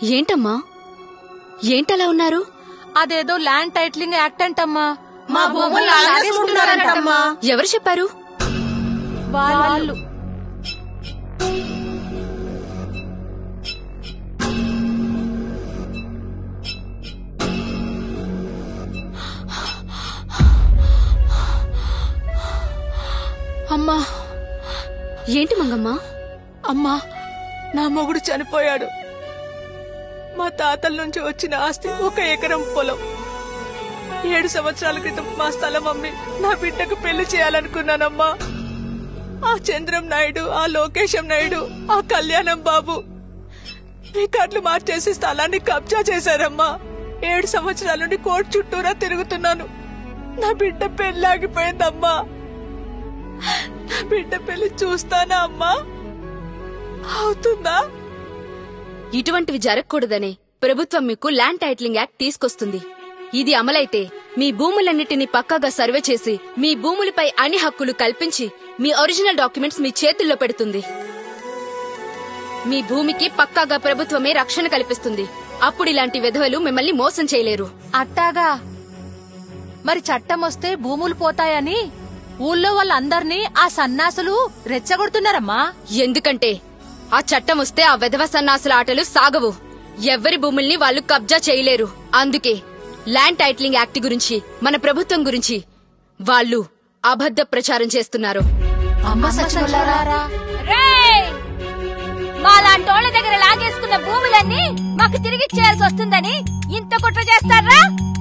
ఏంటమ్మా ఏంటలా ఉన్నారు అదేదో ల్యాండ్ టైటిలింగ్ యాక్ట్ అంటమ్మా మా భూములు లాగేసుకుంటున్నారంటమ్మా ఎవరు చెప్పారు వాళ్ళు అమ్మా ఏంటి మంగమ్మా అమ్మా నా మొగుడు చనిపోయాడు మా తాతల నుంచి వచ్చిన ఆస్తి ఒక ఎకరం పొలం ఏడు సంవత్సరాల క్రితం మా స్థలం అమ్మి నా బిడ్డకు పెళ్లి చేయాలనుకున్నానమ్మా ఆ చంద్రం నాయుడు ఆ లోకేశం నాయుడు ఆ కళ్యాణం బాబు రికార్డులు మార్చేసి స్థలాన్ని కబ్జా చేశారమ్మా ఏడు సంవత్సరాల నుండి కోర్టు చుట్టూరా తిరుగుతున్నాను నా బిడ్డ పెళ్ళాగిపోయిందమ్మా నా బిడ్డ పెళ్లి చూస్తానా అమ్మా అవుతుందా ఇటువంటివి జరగకూడదనే ప్రభుత్వం మీకు ల్యాండ్ టైటిలింగ్ యాక్ట్ తీసుకొస్తుంది ఇది అమలైతే మీ భూములన్నిటిని పక్కాగా సర్వే చేసి మీ భూములపై అన్ని హక్కులు కల్పించి మీ ఒరిజినల్ డాక్యుమెంట్స్ మీ చేతుల్లో పెడుతుంది మీ భూమికి పక్కాగా ప్రభుత్వమే రక్షణ కల్పిస్తుంది అప్పుడు ఇలాంటి విధవలు మిమ్మల్ని మోసం చేయలేరు అట్టాగా మరి చట్టం వస్తే భూములు పోతాయని ఊళ్ళో వాళ్ళందర్నీ ఆ సన్నాసులు రెచ్చగొడుతున్నారమ్మా ఎందుకంటే ఆ చట్టం వస్తే ఆ విధవ సన్నాసుల ఆటలు సాగవు ఎవ్వరి భూముల్ని వాళ్ళు కబ్జా చేయలేరు అందుకే ల్యాండ్ టైటిలింగ్ యాక్ట్ గురించి మన ప్రభుత్వం గురించి వాళ్ళు అబద్ధ ప్రచారం చేస్తున్నారు అమ్మ సచివాలయారా రేయ్! మాలాంటోళ్ల దగ్గర లాగేసుకున్న భూములన్నీ మాకు తిరిగి చేయాల్సి వస్తుందని ఇంత కుట్ర చేస్తారా